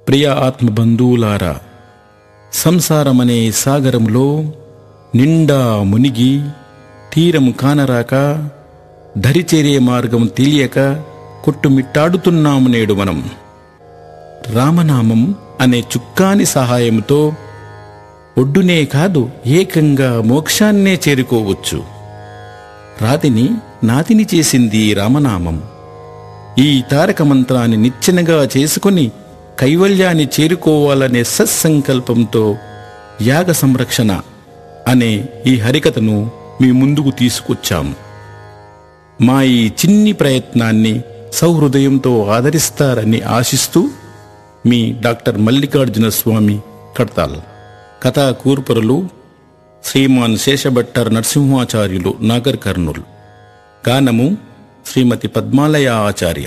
ప్రియ ఆత్మబంధువులారా సంసారమనే సాగరంలో నిండా మునిగి తీరము కానరాక దరిచేరే మార్గం తెలియక కొట్టుమిట్టాడుతున్నాము నేడు మనం రామనామం అనే చుక్కాని సహాయంతో ఒడ్డునే కాదు ఏకంగా మోక్షాన్నే చేరుకోవచ్చు రాతిని నాతిని చేసింది రామనామం ఈ తారక మంత్రాన్ని నిచ్చెనగా చేసుకుని కైవల్యాన్ని చేరుకోవాలనే సత్సంకల్పంతో యాగ సంరక్షణ అనే ఈ హరికథను మీ ముందుకు తీసుకొచ్చాం మా ఈ చిన్ని ప్రయత్నాన్ని సౌహృదయంతో ఆదరిస్తారని ఆశిస్తూ మీ డాక్టర్ మల్లికార్జున స్వామి కడతాల్ కథా కూర్పరులు శ్రీమాన్ శేషభట్టర్ నరసింహాచార్యులు నాగర్ కర్నూల్ గానము శ్రీమతి పద్మాలయ ఆచార్య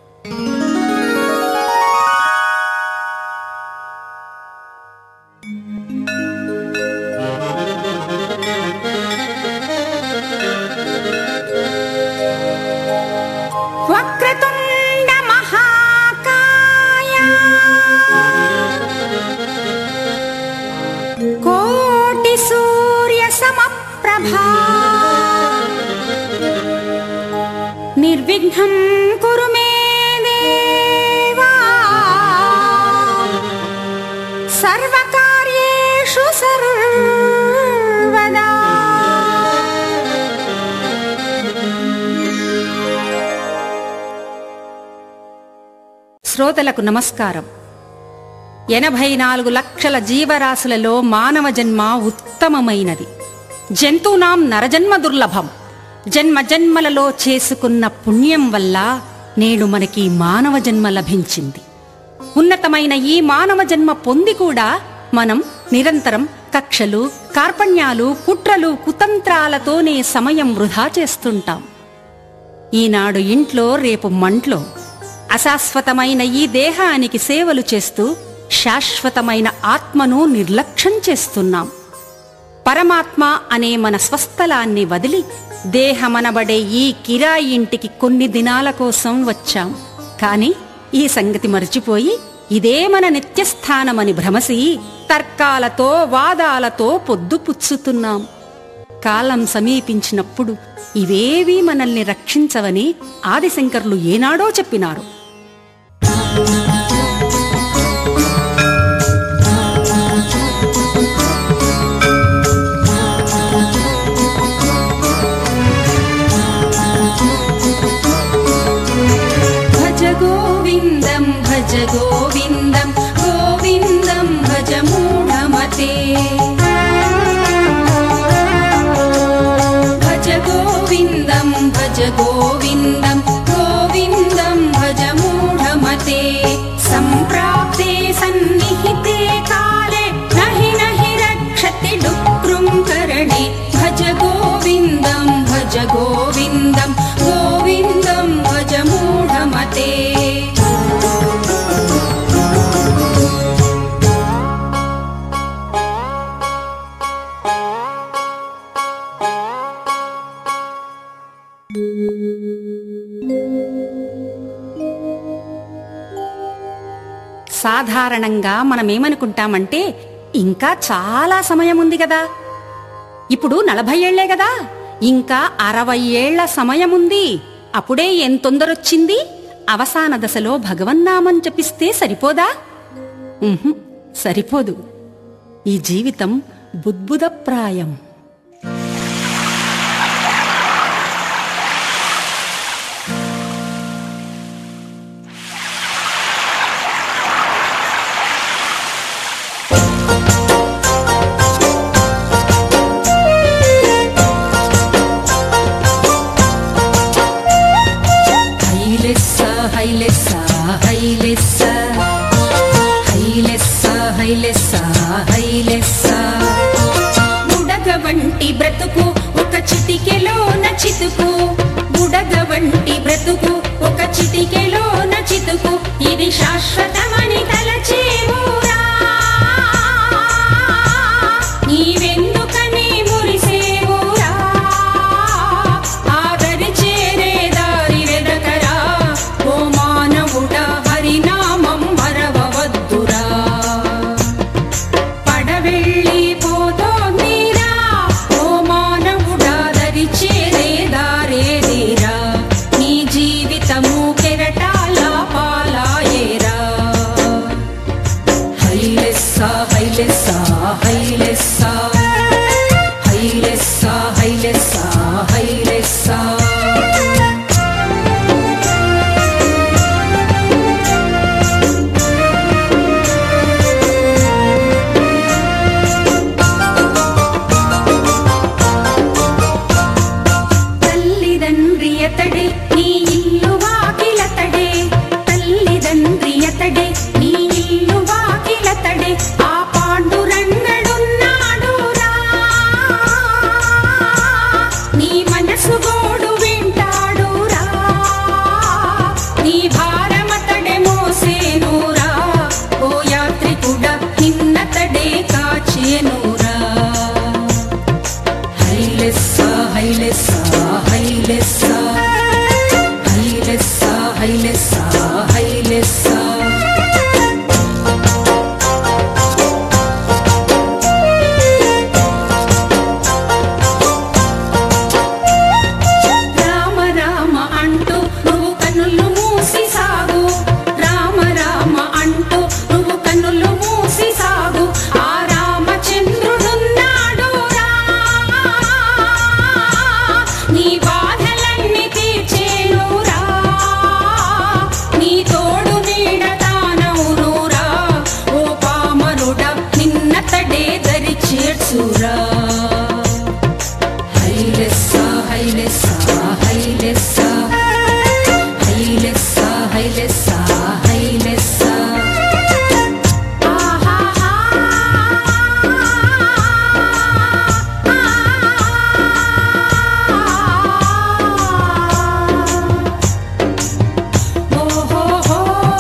వక్రతుండ మహాకాయ కోటి సూర్య సమప్రభా నిర్విఘ్నం కురు మే దేవా సర్వకార్యేషు సర్వదా శ్రోతలకు నమస్కారం ఎనభై నాలుగు లక్షల జీవరాశులలో మానవ జన్మ ఉత్తమమైనది జంతువునాం నరజన్మ దుర్లభం జన్మ జన్మలలో చేసుకున్న పుణ్యం వల్ల నేడు మనకి మానవ జన్మ లభించింది ఉన్నతమైన ఈ మానవ జన్మ పొంది కూడా మనం నిరంతరం కక్షలు కార్పణ్యాలు కుట్రలు కుతంత్రాలతోనే సమయం వృధా చేస్తుంటాం ఈనాడు ఇంట్లో రేపు మంట్లో అశాశ్వతమైన ఈ దేహానికి సేవలు చేస్తూ శాశ్వతమైన ఆత్మను నిర్లక్ష్యం చేస్తున్నాం పరమాత్మ అనే మన స్వస్థలాన్ని వదిలి దేహమనబడే ఈ కిరాయి ఇంటికి కొన్ని దినాల కోసం వచ్చాం కాని ఈ సంగతి మర్చిపోయి ఇదే మన నిత్యస్థానమని భ్రమసి తర్కాలతో వాదాలతో పొద్దుపుచ్చుతున్నాం కాలం సమీపించినప్పుడు ఇవేవీ మనల్ని రక్షించవని ఆదిశంకర్లు ఏనాడో చెప్పినారు భజ గోవిందం భజ గోవిందం గోవిందం భజ మూఢమతే భజ గోవిందం భజ గోవిందం గోవిందం భజ మూఢమతే సంప్రాప్తే సన్నిహితే కాలే నహి నహి రక్షతి డుక్రుం కరణే భజ గోవిందం భజ గోవిందం గోవిందం భజ మూఢమతే సాధారణంగా మనమేమనుకుంటామంటే ఇంకా చాలా సమయం ఉంది కదా ఇప్పుడు నలభై ఏళ్లే కదా ఇంకా అరవై ఏళ్ల సమయముంది అప్పుడే ఏం తొందరొచ్చింది అవసాన దశలో భగవన్నామం జపిస్తే సరిపోదా ఉహుం, సరిపోదు ఈ జీవితం బుద్బుదప్రాయం హైలెస్స హైలెస్స హైలెస్స హైలెస్స హైలెస్స హైలెస్స బుడగ వంటి బ్రతుకు ఒక చిటికెలో నచితుకు బుడగ వంటి బ్రతుకు ఒక చిటికెలో నచితుకు ఇది శాశ్వతమని తలచేవురా నీవెందుకని మురిసేవురా ఆదరి చేరే దారి వెదకరా ఓ మానవుడ హరినామం మరవవద్దురా హైలెస్సా హైలెస్సా హైలెస్సా హైలెస్సా హైలెస్సా తల్లిదండ్రి అతడే నీ ఇల్లు వాకిలతడే తల్లిదండ్రి అతడే నీ ఇల్లు వాకిలతడే ఆ పాండురంగడున్నాడు రా నీ మనసు గోడు వింటాడు రా నీ భారమతడే మోసేనురా ఓ యాత్రికుడ నిన్నతడే కాచేనురా హైలెస్సా హైలెస్సా హైలెస్సా హైలెస్సా హైలెస్సా హైలెస్సా రామ రామ అంటూ నువ్వు కన్నులు మూసి సాగు రామ రామ అంటూ నువ్వు కన్నులు మూసి సాగు ఆ రామచంద్రుడున్నాడు రా నీ బాధలన్నీ తీర్చేనురా నీ తోడు నీడ తానవునురా ఓ పామరుడ నిన్నతడే దరి చేర్చురా హైలెస్సా హైలెస్సా హైలెస్సా హైలెస్సా హైలెస్సా హైలెస్సా ఆహాహా ఓహోహో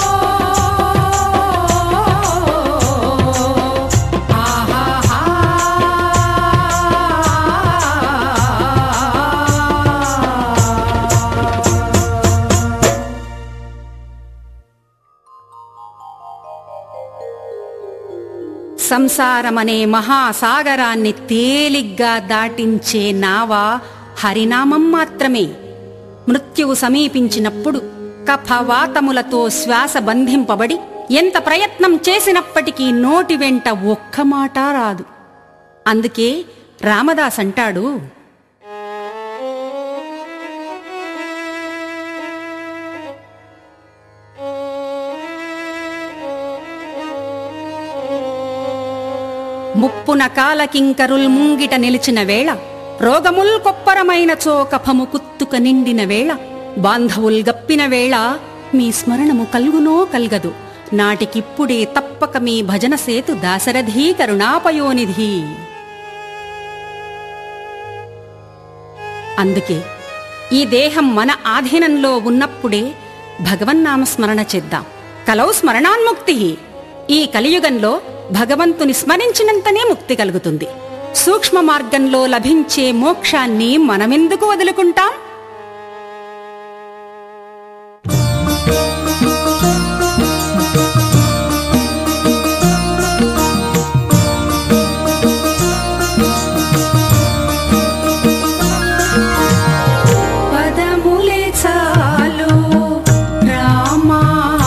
ఆహాహా సంసారమనే మహాసాగరాన్ని తేలిగ్గా దాటించే నావ హరినామం మాత్రమే మృత్యువు సమీపించినప్పుడు కఫవాతములతో శ్వాస బంధింపబడి ఎంత ప్రయత్నం చేసినప్పటికీ నోటి వెంట ఒక్క మాట రాదు అందుకే రామదాస్ అంటాడు ముప్పున కాలకింకరుల్ ముంగిట నిలిచిన వేళ రోగముల్ కొప్పరమైన చోకఫము కుత్తుక నిండిన వేళ బాంధవుల్ గప్పిన వేళ మీ స్మరణము కల్గునో కల్గదు నాటికిప్పుడే తప్పక మీ భజన సేతు దాశరథీ కరుణాపయోనిధి అందుకే ఈ దేహం మన ఆధీనంలో ఉన్నప్పుడే భగవన్నామ స్మరణ చేద్దాం కలౌ స్మరణాన్ముక్తి ఈ కలియుగంలో భగవంతుని స్మరించినంతనే ముక్తి కలుగుతుంది సూక్ష్మ మార్గంలో లభించే మోక్షాన్ని మనమెందుకు వదులుకుంటాం పదములే చాలు రామా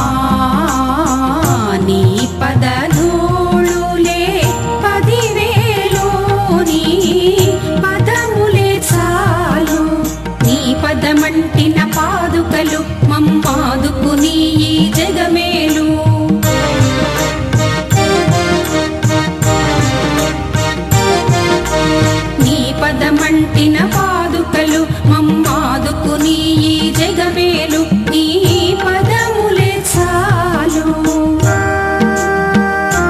నీ పదధూళులే పదివేలు నీ పదములే చాలు నీ పదమంటిన పాదుకలు మమ్మాదుకుని ఈ జగమేలు నీ పదమంటిన పాదుకలు మమ్మాదుకుని ఈ జగమేలు నీ పదములే చాలు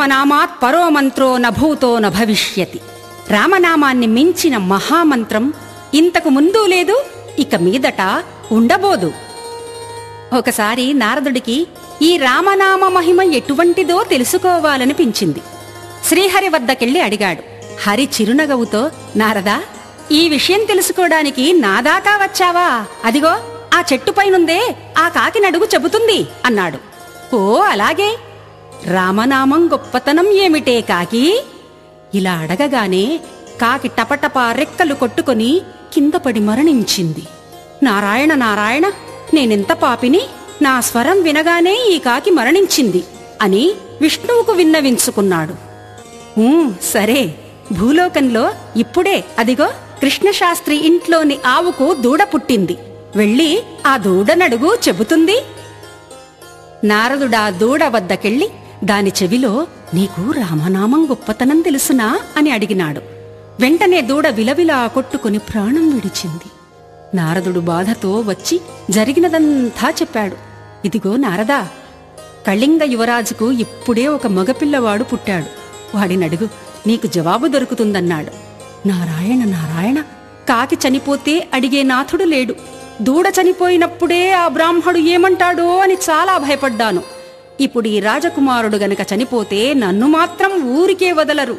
రామనామాత్ పరో మంత్రో నభూతో న భవిష్యతి రామనామాన్ని మించిన మహామంత్రం ఇంతకు ముందు లేదు ఇక మీదట ఉండబోదు ఒకసారి నారదుడికి ఈ రామనామ మహిమ ఎటువంటిదో తెలుసుకోవాలనిపించింది శ్రీహరి వద్దకెళ్ళి అడిగాడు హరి చిరునగవుతో నారదా ఈ విషయం తెలుసుకోవడానికి నాదాకా వచ్చావా అదిగో ఆ చెట్టుపైనుందే ఆ కాకినడుగు చెబుతుంది అన్నాడు ఓ అలాగే రామనామం గొప్పతనం ఏమిటే కాకి ఇలా అడగగానే కాకి టపటపా రెక్కలు కొట్టుకొని కిందపడి మరణించింది నారాయణ నారాయణ నేనెంత పాపిని నా స్వరం వినగానే ఈ కాకి మరణించింది అని విష్ణువుకు విన్నవించుకున్నాడు "ఊ, సరే భూలోకంలో ఇప్పుడే అదిగో కృష్ణశాస్త్రి ఇంట్లోని ఆవుకు దూడ పుట్టింది వెళ్ళి ఆ దూడనడుగు చెబుతుంది నారదుడా దూడ వద్దకెళ్ళి దాని చెవిలో నీకు రామనామం గొప్పతనం తెలుసునా అని అడిగినాడు వెంటనే దూడ విలవిలా కొట్టుకుని ప్రాణం విడిచింది నారదుడు బాధతో వచ్చి జరిగినదంతా చెప్పాడు ఇదిగో నారదా కళింగ యువరాజుకు ఇప్పుడే ఒక మగపిల్లవాడు పుట్టాడు వాడినడుగు నీకు జవాబు దొరుకుతుందన్నాడు నారాయణ నారాయణ కాకి చనిపోతే అడిగే నాథుడు లేడు దూడ చనిపోయినప్పుడే ఆ బ్రాహ్మడు ఏమంటాడో అని చాలా భయపడ్డాను ఇప్పుడు ఈ రాజకుమారుడు గనక చనిపోతే నన్ను మాత్రం ఊరికే వదలరు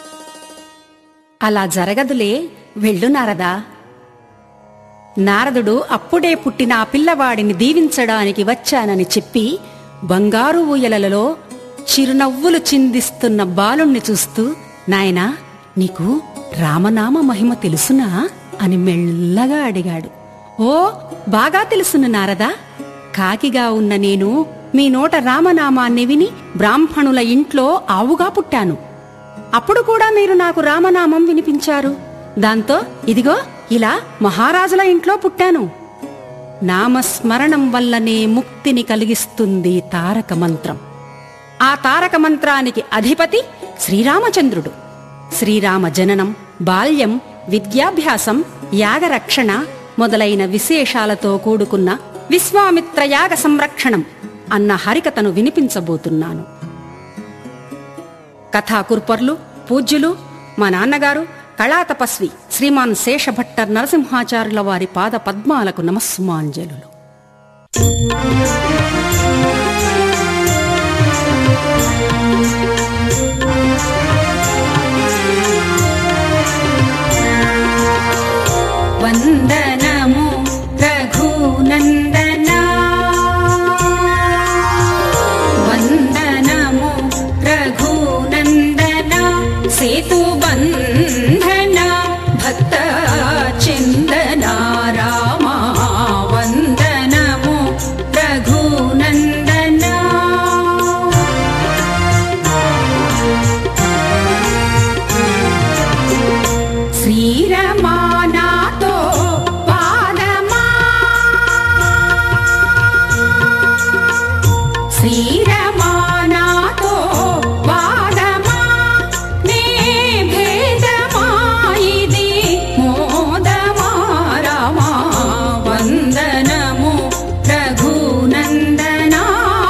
అలా జరగదులే వెళ్ళు నారదా నారదుడు అప్పుడే పుట్టిన ఆ పిల్లవాడిని దీవించడానికి వచ్చానని చెప్పి బంగారు ఊయలలలో చిరునవ్వులు చిందిస్తున్న బాలుణ్ణి చూస్తూ నాయనా నీకు రామనామ మహిమ తెలుసునా అని మెల్లగా అడిగాడు ఓ బాగా తెలుసును నారదా కాకిగా ఉన్న నేను మీ నోట రామనామాన్ని విని బ్రాహ్మణుల ఇంట్లో ఆవుగా పుట్టాను అప్పుడు కూడా మీరు నాకు రామనామం వినిపించారు దాంతో ఇదిగో ఇలా మహారాజుల ఇంట్లో పుట్టాను నామస్మరణం వల్లనే ముక్తిని కలిగిస్తుంది తారక మంత్రం ఆ తారక మంత్రానికి అధిపతి శ్రీరామచంద్రుడు శ్రీరామ జననం బాల్యం విద్యాభ్యాసం యాగరక్షణ మొదలైన విశేషాలతో కూడుకున్న విశ్వామిత్ర యాగ సంరక్షణం అన్న హరికథను వినిపించబోతున్నాను కథాకుర్పర్లు పూజ్యులు మా నాన్నగారు కళాతపస్వి శ్రీమాన్ శేషభట్టర్ నరసింహాచార్యుల వారి పాద పద్మాలకు నమస్సుమాంజలులు వందనము రఘునందనా వందనము రఘునందన సేతు బంధన భక్త చిందన రామా వందనము రఘునందన శ్రీరమానాతో పాదమా శ్రీరమానాతో వాదమా నే భేదమా ఇది మోదమా రమా వందనము రఘునందనా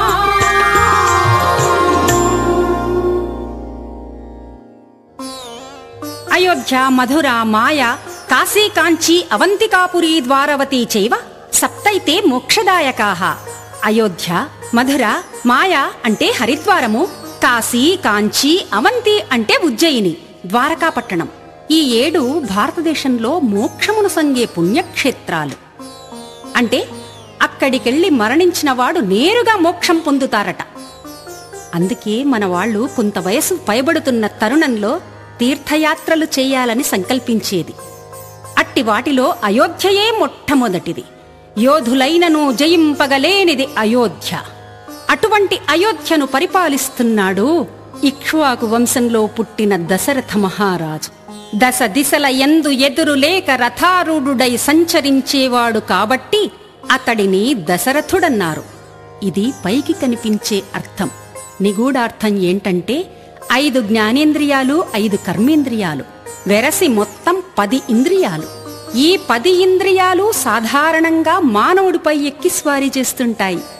అయోధ్య మధుర మాయ కాశీ కాంచీ అవంతికాపురీ ద్వారవతి చైవ సప్తైతే మోక్షదాయకాహ అయోధ్య మధుర మాయ అంటే హరిద్వారము కాశీ కాంచీ అవంతి అంటే ఉజ్జయిని ద్వారకాపట్టణం ఈ ఏడు భారతదేశంలో మోక్షమును సంగే పుణ్యక్షేత్రాలు అంటే అక్కడికెళ్లి మరణించిన వాడు నేరుగా మోక్షం పొందుతారట అందుకే మన వాళ్ళు కొంత వయసు పైబడుతున్న తరుణంలో తీర్థయాత్రలు చేయాలని సంకల్పించేది అట్టి వాటిలో అయోధ్యయే మొట్టమొదటిది యోధులైనను జయింపగలేనిది అయోధ్య అటువంటి అయోధ్యను పరిపాలిస్తున్నాడు ఇక్ష్వాకు వంశంలో పుట్టిన దశరథ మహారాజు దశ దిశల ఎందు ఎదురు లేక రథారూఢుడై సంచరించేవాడు కాబట్టి అతడిని దశరథుడన్నారు ఇది పైకి కనిపించే అర్థం నిగూఢార్థం ఏంటంటే ఐదు జ్ఞానేంద్రియాలు ఐదు కర్మేంద్రియాలు వెరసి మొత్తం పది ఇంద్రియాలు ఈ పది ఇంద్రియాలు సాధారణంగా మానవుడిపై ఎక్కి స్వారీ చేస్తుంటాయి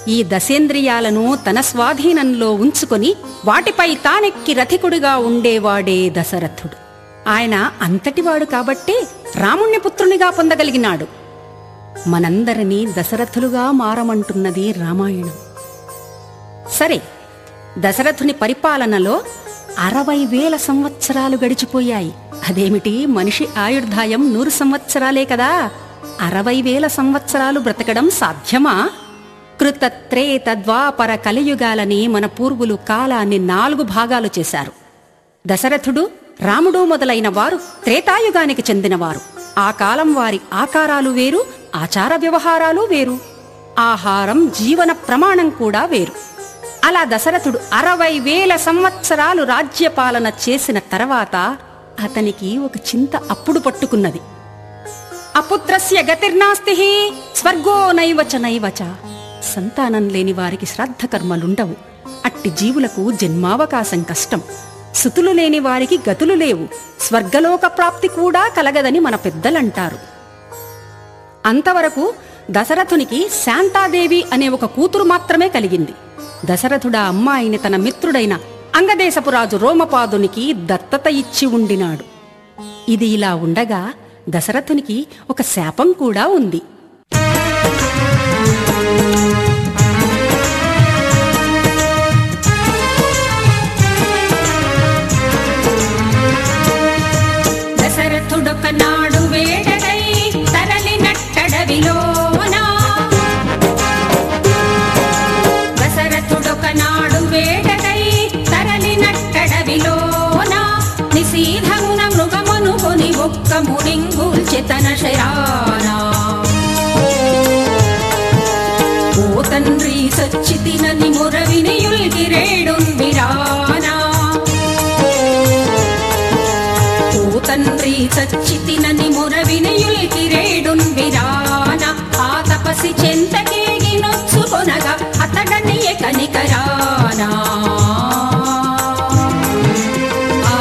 ఈ దశేంద్రియాలను తన స్వాధీనంలో ఉంచుకొని వాటిపై తానెక్కి రథికుడిగా ఉండేవాడే దశరథుడు ఆయన అంతటివాడు కాబట్టే రాముణ్ణి పుత్రునిగా పొందగలిగినాడు మనందరినీ దశరథులుగా మారమంటున్నది రామాయణం సరే దశరథుని పరిపాలనలో అరవై వేల సంవత్సరాలు గడిచిపోయాయి అదేమిటి మనిషి ఆయుర్దాయం నూరు సంవత్సరాలే కదా అరవై వేల సంవత్సరాలు బ్రతకడం సాధ్యమా కృతత్రేత ద్వాపర కలియుగాలని మన పూర్వులు కాలాన్ని నాలుగు భాగాలు చేశారు దశరథుడు రాముడు మొదలైన వారు త్రేతాయుగానికి చెందినవారు ఆ కాలం వారి ఆకారాలు వేరు ఆచార వ్యవహారాలు వేరు ఆహారం జీవన ప్రమాణం కూడా వేరు అలా దశరథుడు అరవై వేల సంవత్సరాలు రాజ్యపాలన చేసిన తర్వాత అతనికి ఒక చింత అప్పుడు పట్టుకున్నది అపుత్రస్య గతిర్నాస్తి స్వర్గో నైవచ నైవచ సంతానం లేని వారికి శ్రాద్ధ కర్మలుండవు అట్టి జీవులకు జన్మావకాశం కష్టం సుతులు లేని వారికి గతులు లేవు స్వర్గలోక ప్రాప్తి కూడా కలగదని మన పెద్దలంటారు అంతవరకు దశరథునికి శాంతాదేవి అనే ఒక కూతురు మాత్రమే కలిగింది దశరథుడా అమ్మాయిని తన మిత్రుడైన అంగదేశపు రాజు రోమపాదునికి దత్తత ఇచ్చి ఉండినాడు ఇది ఇలా ఉండగా దశరథునికి ఒక శాపం కూడా ఉంది దశరథుడొక నాడు వేటకై తరలి నట్టడవిలోన దశరథుడొక నాడు వేటకై తరలి నట్టడవిలోన నిశీధమున మృగమును కొని ఒక్క మునింగుల్చి తన శరానా ఓ తండ్రి సచ్చితినని మురవినియుల్కి రేడున్ విరానా ఓ తండ్రి సచ్చితినని మురవినియుల్కి రేడున్ విరాన ఆ తపసి చెంతకేగి నొచ్చుకొనగా అతడని కనికరానా ఆ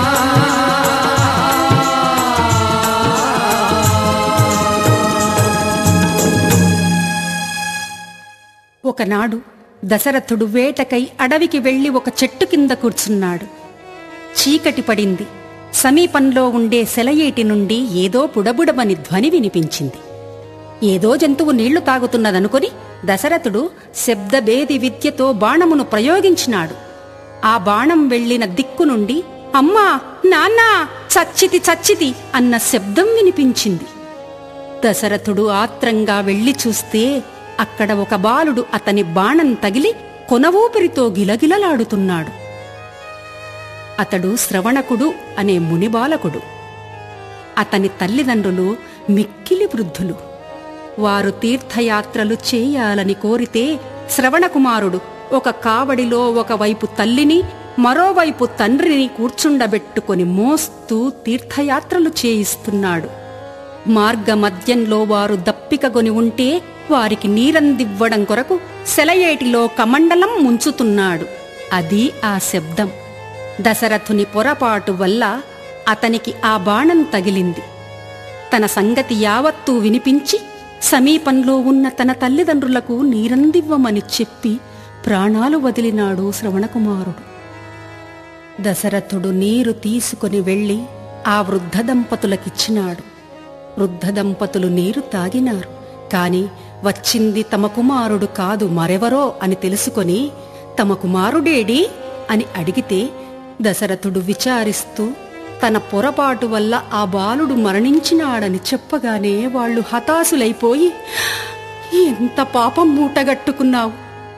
ఒకనాడు దశరథుడు వేటకై అడవికి వెళ్లి ఒక చెట్టు కింద కూర్చున్నాడు చీకటి పడింది సమీపంలో ఉండే సెలయేటి నుండి ఏదో పుడబుడమని ధ్వని వినిపించింది ఏదో జంతువు నీళ్లు తాగుతున్నదనుకొని దశరథుడు శబ్దభేది విద్యతో బాణమును ప్రయోగించినాడు ఆ బాణం వెళ్లిన దిక్కు నుండి అమ్మా నాన్నా చచ్చితి చచ్చితి అన్న శబ్దం వినిపించింది దశరథుడు ఆత్రంగా వెళ్లి చూస్తే అక్కడ ఒక బాలుడు అతని బాణం తగిలి కొనవూపిరితో గిలగిలలాడుతున్నాడు అతడు శ్రవణకుడు అనే మునిబాలకుడు అతని తల్లిదండ్రులు మిక్కిలి వృద్ధులు వారు తీర్థయాత్రలు చేయాలని కోరితే శ్రవణకుమారుడు ఒక కావడిలో ఒకవైపు తల్లిని మరోవైపు తండ్రిని కూర్చుండబెట్టుకొని మోస్తూ తీర్థయాత్రలు చేయిస్తున్నాడు మార్గమధ్యంలో వారు దప్పికగొని ఉంటే వారికి నీరందివ్వడం కొరకు సెలయేటిలో కమండలం ముంచుతున్నాడు అది ఆ శబ్దం దశరథుని పొరపాటు వల్ల అతనికి ఆ బాణం తగిలింది తన సంగతి యావత్తూ వినిపించి సమీపంలో ఉన్న తన తల్లిదండ్రులకు నీరందివ్వమని చెప్పి ప్రాణాలు వదిలినాడు శ్రవణకుమారుడు దశరథుడు నీరు తీసుకుని వెళ్ళి ఆ వృద్ధ దంపతులకిచ్చినాడు వృద్ధ దంపతులు నీరు తాగినారు కాని వచ్చింది తమ కుమారుడు కాదు మరెవరో అని తెలుసుకొని తమ కుమారుడేడి అని అడిగితే దశరథుడు విచారిస్తూ తన పొరపాటు వల్ల ఆ బాలుడు మరణించినాడని చెప్పగానే వాళ్ళు హతాశులైపోయి ఎంత పాపం మూటగట్టుకున్నావు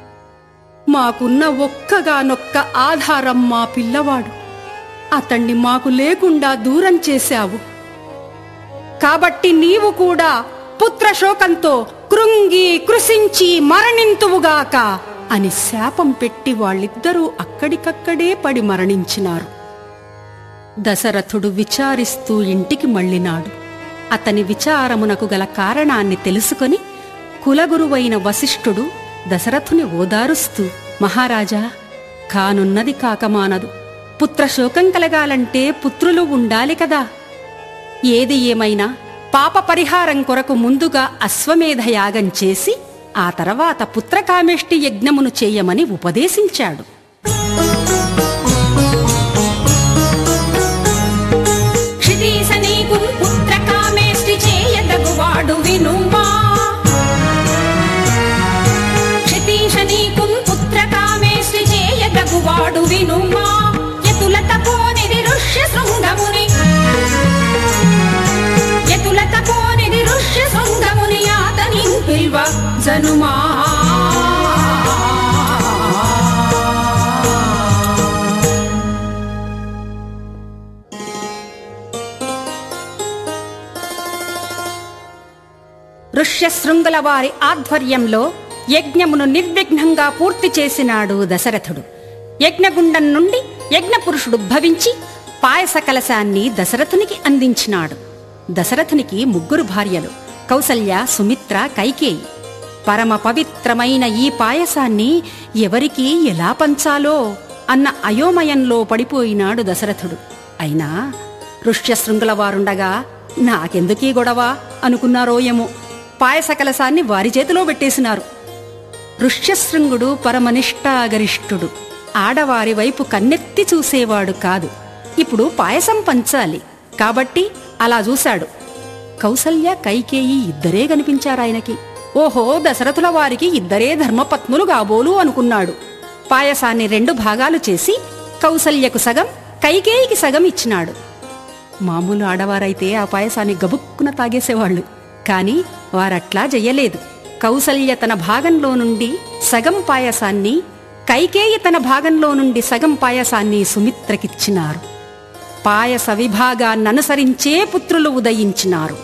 మాకున్న ఒక్కగానొక్క ఆధారం మా పిల్లవాడు అతణ్ణి మాకు లేకుండా దూరం చేశావు కాబట్టి నీవు కూడా పుత్రశోకంతో కృంగి కృశించి మరణింతువుగాక అని శాపం పెట్టి వాళ్ళిద్దరూ అక్కడికక్కడే పడి మరణించినారు దశరథుడు విచారిస్తూ ఇంటికి మళ్ళినాడు అతని విచారమునకు గల కారణాన్ని తెలుసుకొని కులగురువైన వశిష్ఠుడు దశరథుని ఓదారుస్తూ మహారాజా కానున్నది కాకమానదు పుత్రశోకం కలగాలంటే పుత్రులు ఉండాలి కదా ఏది ఏమైనా పాప పరిహారం కొరకు ముందుగా అశ్వమేధ యాగం చేసి ఆ తర్వాత పుత్రకామేష్టి యజ్ఞమును చేయమని ఉపదేశించాడు క్షితీశ నీకు పుత్ర కామేష్టి చేయదగువాడు వినుమా క్షితీశ నీకు పుత్ర కామేష్టి చేయదగువాడు వినుమా యతుల తపోనిది ఋష్య శృంగముని యతుల తపోనిది ఋష్య శృంగముని అతని పిల్వ జనుమా ఋష్యశృంగుల వారి ఆధ్వర్యంలో యజ్ఞమును నిర్విఘ్నంగా పూర్తి చేసినాడు దశరథుడు యజ్ఞగుండం నుండి యజ్ఞపురుషుడు భవించి పాయస కలశాన్ని దశరథునికి అందించినాడు దశరథునికి ముగ్గురు భార్యలు కౌసల్య సుమిత్ర కైకేయి పరమ పవిత్రమైన ఈ పాయసాన్ని ఎవరికి ఎలా పంచాలో అన్న అయోమయంలో పడిపోయినాడు దశరథుడు అయినా ఋష్యశృంగుల వారుండగా నాకెందుకీ గొడవ అనుకున్నారో ఏమో పాయస కలశాన్ని వారి చేతిలో పెట్టేసినారు ఋష్యశృంగుడు పరమనిష్టాగరిష్ఠుడు ఆడవారి వైపు కన్నెత్తి చూసేవాడు కాదు ఇప్పుడు పాయసం పంచాలి కాబట్టి అలా చూశాడు కౌసల్య కైకేయి ఇద్దరే కనిపించారాయనకి ఓహో దశరథుల వారికి ఇద్దరే ధర్మపత్నులు కాబోలు అనుకున్నాడు పాయసాన్ని రెండు భాగాలు చేసి కౌసల్యకు సగం కైకేయికి సగం ఇచ్చినాడు మామూలు ఆడవారైతే ఆ పాయసాన్ని గబుక్కున తాగేసేవాళ్ళు కాని వారట్లా చెయ్యలేదు కౌసల్య తన భాగంలో నుండి సగం పాయసాన్ని కైకేయి తన భాగంలో నుండి సగం పాయసాన్ని సుమిత్రకిచ్చినారు పాయస విభాగాన్ననుసరించే పుత్రులు ఉదయించినారు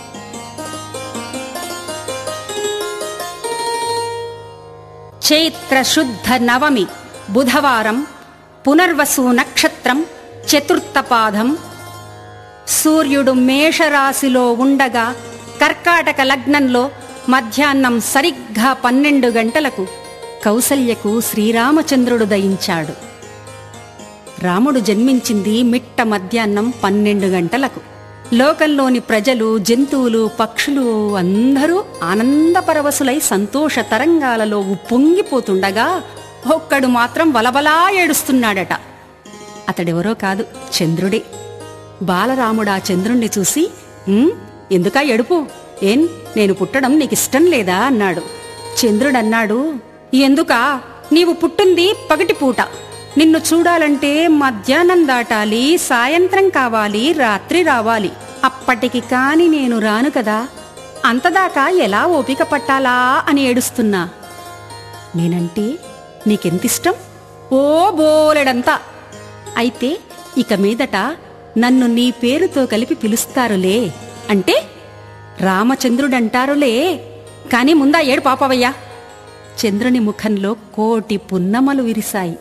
చైత్ర శుద్ధ నవమి బుధవారం పునర్వసు నక్షత్రం చతుర్థ పాదం సూర్యుడు మేషరాశిలో ఉండగా కర్కాటక లగ్నంలో మధ్యాహ్నం సరిగ్గా పన్నెండు గంటలకు కౌసల్యకు శ్రీరామచంద్రుడు దయించాడు రాముడు జన్మించింది మిట్ట మధ్యాహ్నం పన్నెండు గంటలకు లోకంలోని ప్రజలు జంతువులు పక్షులు అందరూ ఆనందపరవశులై సంతోష తరంగాలలో ఉప్పొంగిపోతుండగా ఒక్కడు మాత్రం వలవలా ఏడుస్తున్నాడట అతడెవరో కాదు చంద్రుడే బాలరాముడా చంద్రుణ్ణి చూసి "ఉమ్, ఎందుకా ఎడుపు ఏం నేను పుట్టడం నీకిష్టం లేదా అన్నాడు చంద్రుడన్నాడు ఎందుకా నీవు పుట్టింది పగటిపూట నిన్ను చూడాలంటే మధ్యాహ్నం దాటాలి సాయంత్రం కావాలి రాత్రి రావాలి అప్పటికి కాని నేను రాను కదా అంతదాకా ఎలా ఓపిక పట్టాలా అని ఏడుస్తున్నా నేనంటే నీకెంతిష్టం ఓ బోలెడంతా అయితే ఇక మీదట నన్ను నీ పేరుతో కలిపి పిలుస్తారులే అంటే రామచంద్రుడంటారులే కాని ముందా ఏడు పాపవయ్యా చంద్రుని ముఖంలో కోటి పున్నమలు విరిశాయి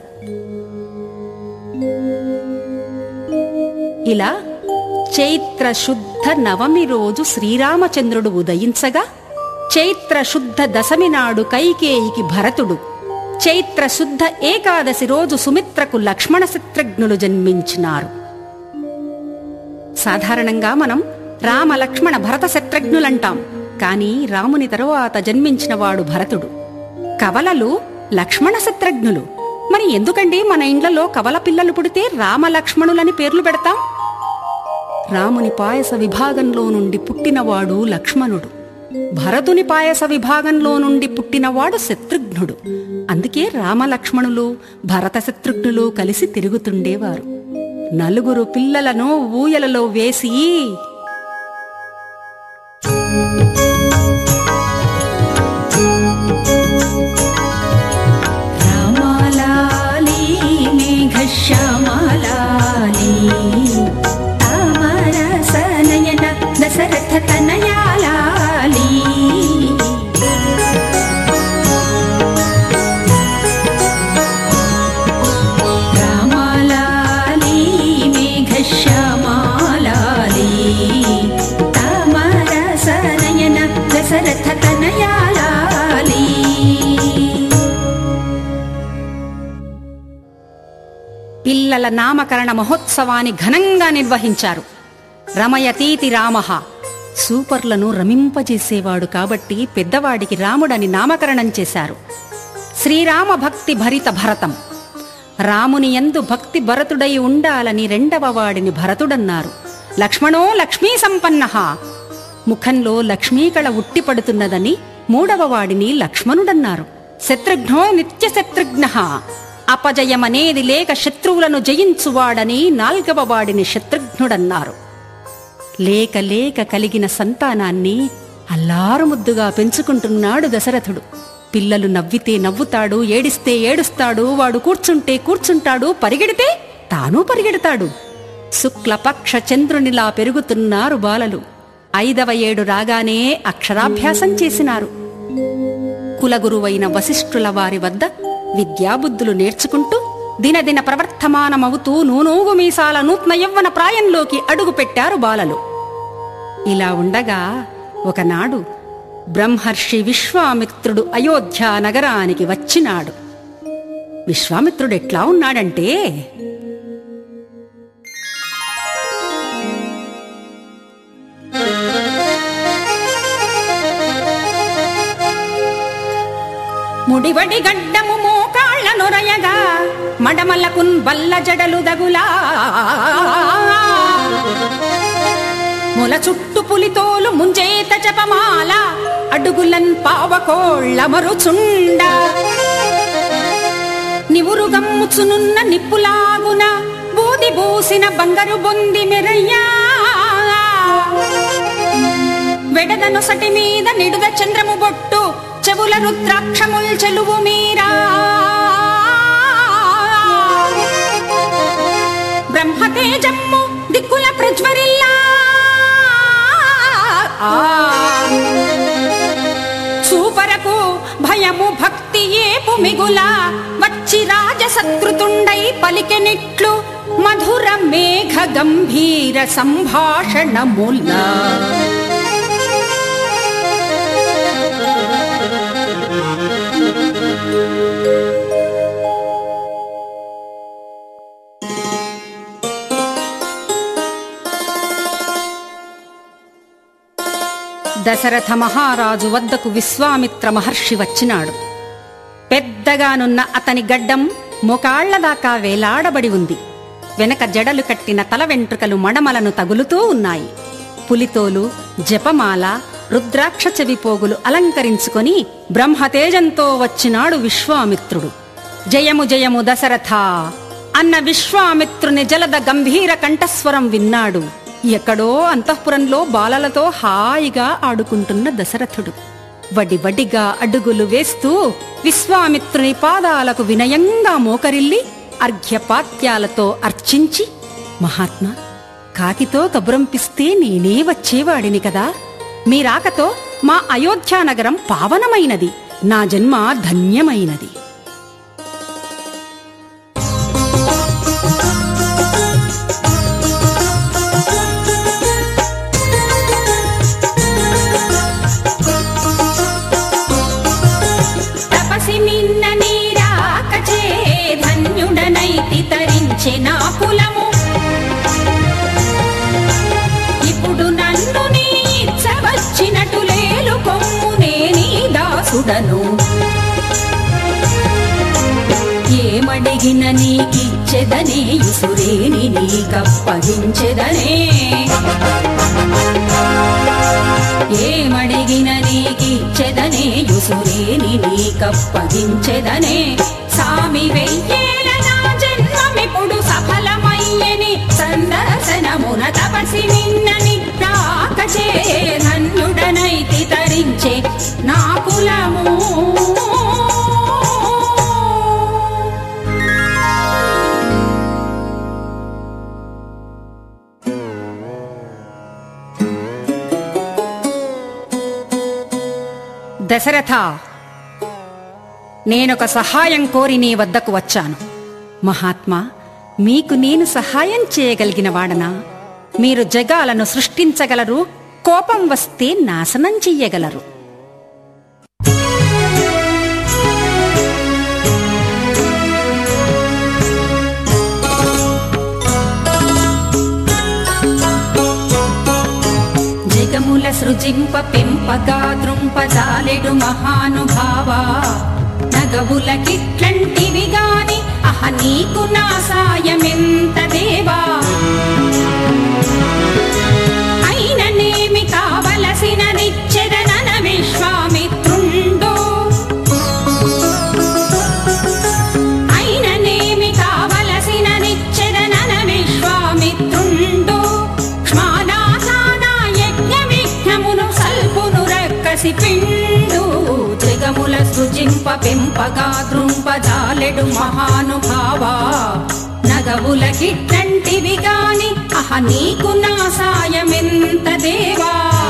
ఇలా చైత్ర శుద్ధ నవమి రోజు శ్రీరామచంద్రుడు ఉదయించగా చైత్ర శుద్ధ దశమి నాడు కైకేయికి భరతుడు చైత్ర శుద్ధ ఏకాదశి రోజు సుమిత్రకు లక్ష్మణ చిత్రజ్ఞులు జన్మించినారు సాధారణంగా మనం రామ లక్ష్మణ భరత శత్రుఘ్నులంటాం కాని రాముని తరువాత జన్మించిన వాడు భరతుడు కవలలు లక్ష్మణ శత్రుఘ్నులు మరి ఎందుకండి మన ఇండ్లలో కవల పిల్లలు పుడితే రామ లక్ష్మణులని పేర్లు పెడతాం రాముని పాయస విభాగంలో నుండి పుట్టినవాడు లక్ష్మణుడు భరతుని పాయస విభాగంలో నుండి పుట్టినవాడు శత్రుఘ్నుడు అందుకే రామలక్ష్మణులు భరత శత్రుఘ్నులు కలిసి తిరుగుతుండేవారు నలుగురు పిల్లలను ఊయలలో వేసి రామాలాలి మేఘశ్యామాలాలి తామరసనయన దశరథ తనయాలాలి రామాలాలి మేఘశ్యామాలాలి తామరసనయన దశరథ తనయాలాలి పిల్లల నామకరణ మహోత్సవాన్ని ఘనంగా నిర్వహించారు రమయతీతి రామ సూపర్లను రమింపజేసేవాడు కాబట్టి పెద్దవాడికి రాముడని నామకరణం చేశారు శ్రీరామ భక్తి భరిత భరతం రాముని యందు భక్తి భరతుడై ఉండాలని రెండవ వాడిని భరతుడన్నారు లక్ష్మణో లక్ష్మీ సంపన్న ముఖంలో లక్ష్మీకళ ఉట్టిపడుతున్నదని మూడవ వాడిని లక్ష్మణుడన్నారు శత్రుఘ్నో నిత్య శత్రుఘ్న అపజయమనేది లేక శత్రువులను జయించువాడని నాల్గవ వాడిని శత్రుఘ్నుడన్నారు లేక లేక కలిగిన సంతానాన్ని అల్లారుముద్దుగా పెంచుకుంటున్నాడు దశరథుడు పిల్లలు నవ్వితే నవ్వుతాడు ఏడిస్తే ఏడుస్తాడు వాడు కూర్చుంటే కూర్చుంటాడు పరిగెడితే తాను పరిగెడతాడు శుక్లపక్ష చంద్రునిలా పెరుగుతున్నారు బాలలు ఐదవ ఏడు రాగానే అక్షరాభ్యాసం చేసినారు కులగురువైన వశిష్ఠుల వారి వద్ద విద్యాబుద్ధులు నేర్చుకుంటూ దినదిన ప్రవర్తమానమవుతూ నూనూగు మీసాల నూత్న యవ్వన ప్రాయంలోకి అడుగుపెట్టారు బాలలు ఇలా ఉండగా ఒకనాడు బ్రహ్మర్షి విశ్వామిత్రుడు అయోధ్య నగరానికి వచ్చినాడు విశ్వామిత్రుడు ఎట్లా ఉన్నాడంటే ముడివడి గడ్డము మోకాళ్ళ నొరయగా మడమలకున్ బల్ల జడలు దగులా ముల చుట్టు పులితోలు ముంజేత జపమాల అడుగులన్ పావకోళ్ళ మరుచుండ నివురు గమ్ముచునున్న నిప్పులాగున బూది బూసిన బంగారు బొంది మెరయ్యా వెడదను సటి మీద నిడుద చంద్రము బొట్టు చెవుల రుద్రాక్షముల్ చెలువు మీరా బ్రహ్మతేజమ్ము దిక్కుల ప్రజ్వరిల్లా చూపరకు భయము భక్తి ఏపు మిగుల వచ్చి రాజసత్రుతుండై పలికెనిట్లు మధుర మేఘ గంభీర సంభాషణముల దశరథ మహారాజు వద్దకు విశ్వామిత్ర మహర్షి వచ్చినాడు పెద్దగానున్న అతని గడ్డం మొకాళ్ల దాకా వేలాడబడి ఉంది వెనక జడలు కట్టిన తల వెంట్రుకలు మడమలను తగులుతూ ఉన్నాయి పులితోలు జపమాల రుద్రాక్ష చెవిపోగులు అలంకరించుకొని బ్రహ్మతేజంతో వచ్చినాడు విశ్వామిత్రుడు జయము జయము దశరథ అన్న విశ్వామిత్రుని జలద గంభీర కంఠస్వరం విన్నాడు ఎక్కడో అంతఃపురంలో బాలలతో హాయిగా ఆడుకుంటున్న దశరథుడు వడి వడిగా అడుగులు వేస్తూ విశ్వామిత్రుని పాదాలకు వినయంగా మోకరిల్లి అర్ఘ్యపాత్యాలతో అర్చించి మహాత్మా కాకితో కబురంపిస్తే నేనే వచ్చేవాడిని కదా మీ రాకతో మా అయోధ్యానగరం పావనమైనది నా జన్మ ధన్యమైనది తపసి మిన్న నీరాకచే ధన్యుడనైతి తరించె నా కులము ఇప్పుడు నన్ను నీ ఇచ్చవచ్చినటు లేలు కొమ్ము నేనీ దాసుడను ఏమడిగిన నీకిచ్చెదనే ఇసురేని నీకప్పగించెదనే ఏమడిగిన నీకిచ్చెదనే యుసురేని నీకప్పగించెదనే సామి వెయ్యేల నా జన్మమిప్పుడు సఫలమయ్యని సందర్శనమున తపసి నిన్నని రాకచే ధన్యుడనైతి తరించే నా కులము దశరథ నేనొక సహాయం కోరి నీ వద్దకు వచ్చాను మహాత్మా మీకు నేను సహాయం చేయగలిగిన వాడనా మీరు జగాలను సృష్టించగలరు కోపం వస్తే నాశనం చెయ్యగలరు జగము జగముల సృజింప పెంపగా ద్రుంపజాలెడు మహానుభావా నగవుల కిట్లంటివి గాని అహ నీకు నా సాయమెంత దేవా అయిననేమి కావలసిన నిచ్చెదనన విశ్వామిత్రుండు అయిననేమి కావలసిన నిచ్చెదనన విశ్వామిత్రుండు క్ష్మానాసాన యజ్ఞ విఘ్నమును సల్పును రక్కసి పిండు జగముల సృజింప పెంపగా ద్రుంపజాలెడు మహానుభావా నగవుల కిట్టంటివి గాని అహ నీకు నా సాయమెంత దేవా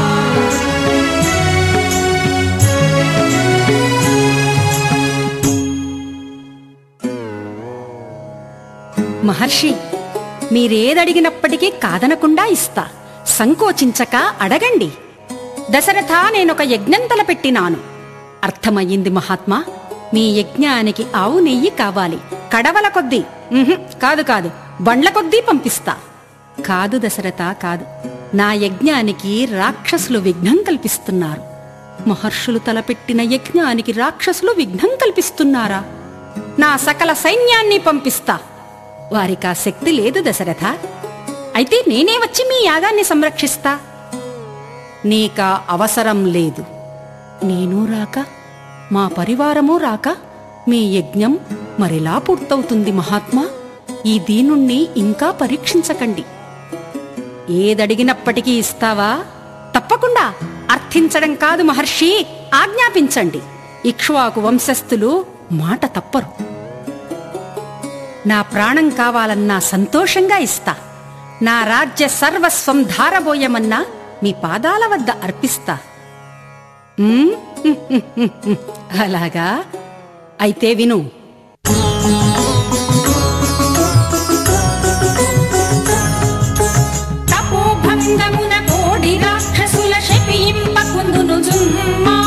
మహర్షి మీరేదడిగినప్పటికీ కాదనకుండా ఇస్తా సంకోచించక అడగండి దశరథ నేనొక యజ్ఞం తలపెట్టినాను అర్థమయ్యింది మహాత్మా మీ యజ్ఞానికి ఆవు నెయ్యి కావాలి కడవల కొద్దీ ఉహుం, కాదు కాదు బండ్ల కొద్దీ పంపిస్తా కాదు దశరథ కాదు నా యజ్ఞానికి రాక్షసులు విఘ్నం కల్పిస్తున్నారు మహర్షులు తలపెట్టిన యజ్ఞానికి రాక్షసులు విఘ్నం కల్పిస్తున్నారా నా సకల సైన్యాన్ని పంపిస్తా వారికా శక్తి లేదు దశరథ అయితే నేనే వచ్చి మీ యాగాన్ని సంరక్షిస్తా నీకా అవసరం లేదు నేను రాక మా పరివారము రాక మీ యజ్ఞం మరెలా పూర్తవుతుంది మహాత్మా ఈ దీనుణ్ణి ఇంకా పరీక్షించకండి ఏదడిగినప్పటికీ ఇస్తావా తప్పకుండా అర్థించడం కాదు మహర్షి ఆజ్ఞాపించండి ఇక్ష్వాకు వంశస్థులు మాట తప్పరు నా ప్రాణం కావాలన్నా సంతోషంగా ఇస్తా నా రాజ్య సర్వస్వం ధారబోయమన్నా మీ పాదాల వద్ద అర్పిస్తా ఉమ్, అలాగా అయితే విను తపోభంగమున కోడి రాక్షసుల శపింపకుందును జుమ్మా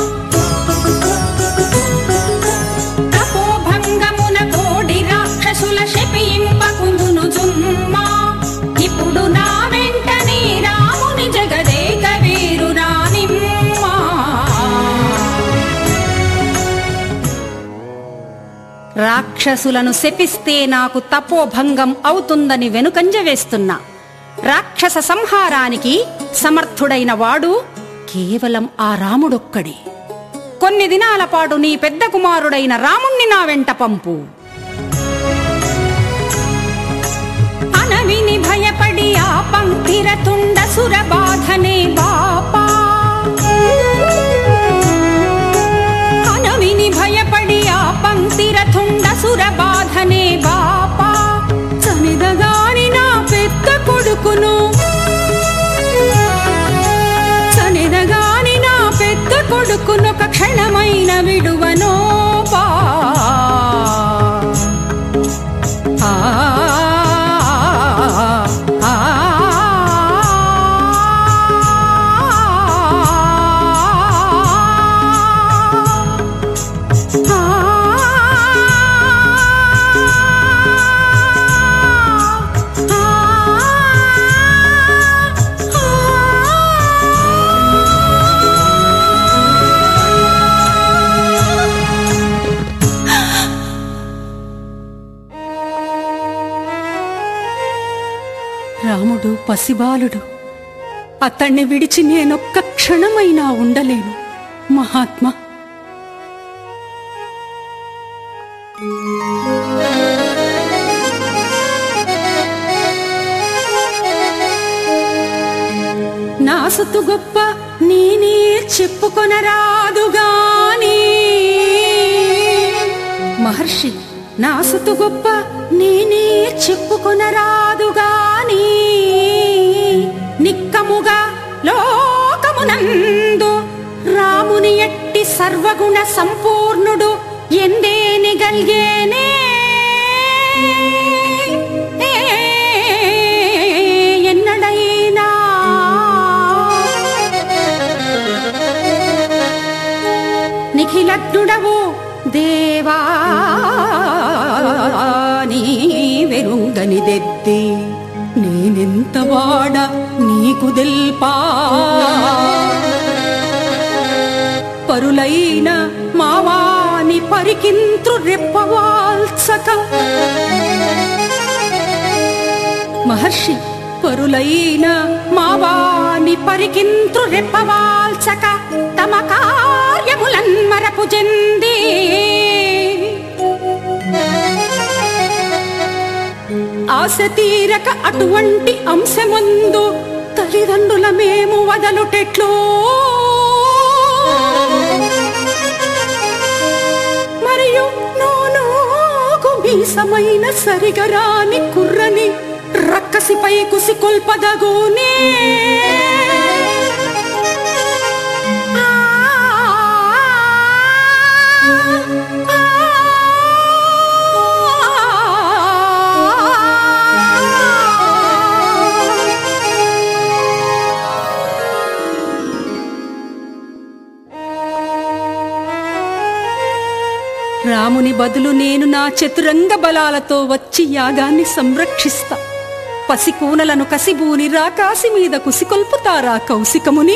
తపోభంగమున కోడి రాక్షసుల శపింపకుందును జుమ్మా ఇప్పుడు నా వెంటనే రాముని జగదేక వీరు రానిమ్మా రాక్షసులను శపిస్తే నాకు తపోభంగం అవుతుందని వెనుకంజ వేస్తున్నా రాక్షస సంహారానికి సమర్థుడైన వాడు కేవలం ఆ రాముడొక్కడే కొన్ని దినాల పాటు నీ పెద్ద కుమారుడైన రాముణ్ణి నా వెంట పంపు అనవిని భయపడి ఆ పంక్తిరతుండ సురబాధనే బాపా అనవిని భయపడి ఆ పంక్తిరతుండ సురబాధనే బాపా చనిదగాని నా పెద్ద కొడుకును చనిదగాని నా పెద్ద కొడుకునొక క్షణమైన విడువనో పా ఆ ఆ రాముడు పసిబాలుడు అతణ్ణి విడిచి నేనొక్క క్షణమైనా ఉండలేను మహాత్మా నా సొత్తు గొప్ప నేనే చెప్పుకొనరాదుగాని మహర్షి నా సొత్తు గొప్ప నేనే చెప్పుకొనరాదుగాని నిక్కముగా లోకమునందు రాముని ఎట్టి సర్వగుణ సంపూర్ణుడు ఎందేని గల్గేనే ఎన్నడైనా నిఖిలగ్నుడవు దేవా నీ వెరుంగనిదెద్ది నేనెంత వాడ నీకు దెల్పా పరులైన మావాని పరికింత్రు రెప్పవాల్సక మహర్షి పరులైన మావాని పరికింత్రు రెప్పవాల్సక తమ కార్యములన్ మరపు చెంది ఆశ తీరక అటువంటి అంశమందు తల్లిదండ్రుల మేము వదలుటెట్లో మరియు నోనోకు మీసమైన సరిగరాని కుర్రని రక్కసిపై కుసి కొల్పదగోనే ఆ, ఆ, రాముని బదులు నేను నా చతురంగ బలాలతో వచ్చి యాగాన్ని సంరక్షిస్తా పసికూనలను కసిబూని రాకాసి మీద కుసికొల్పుతారా కౌశికముని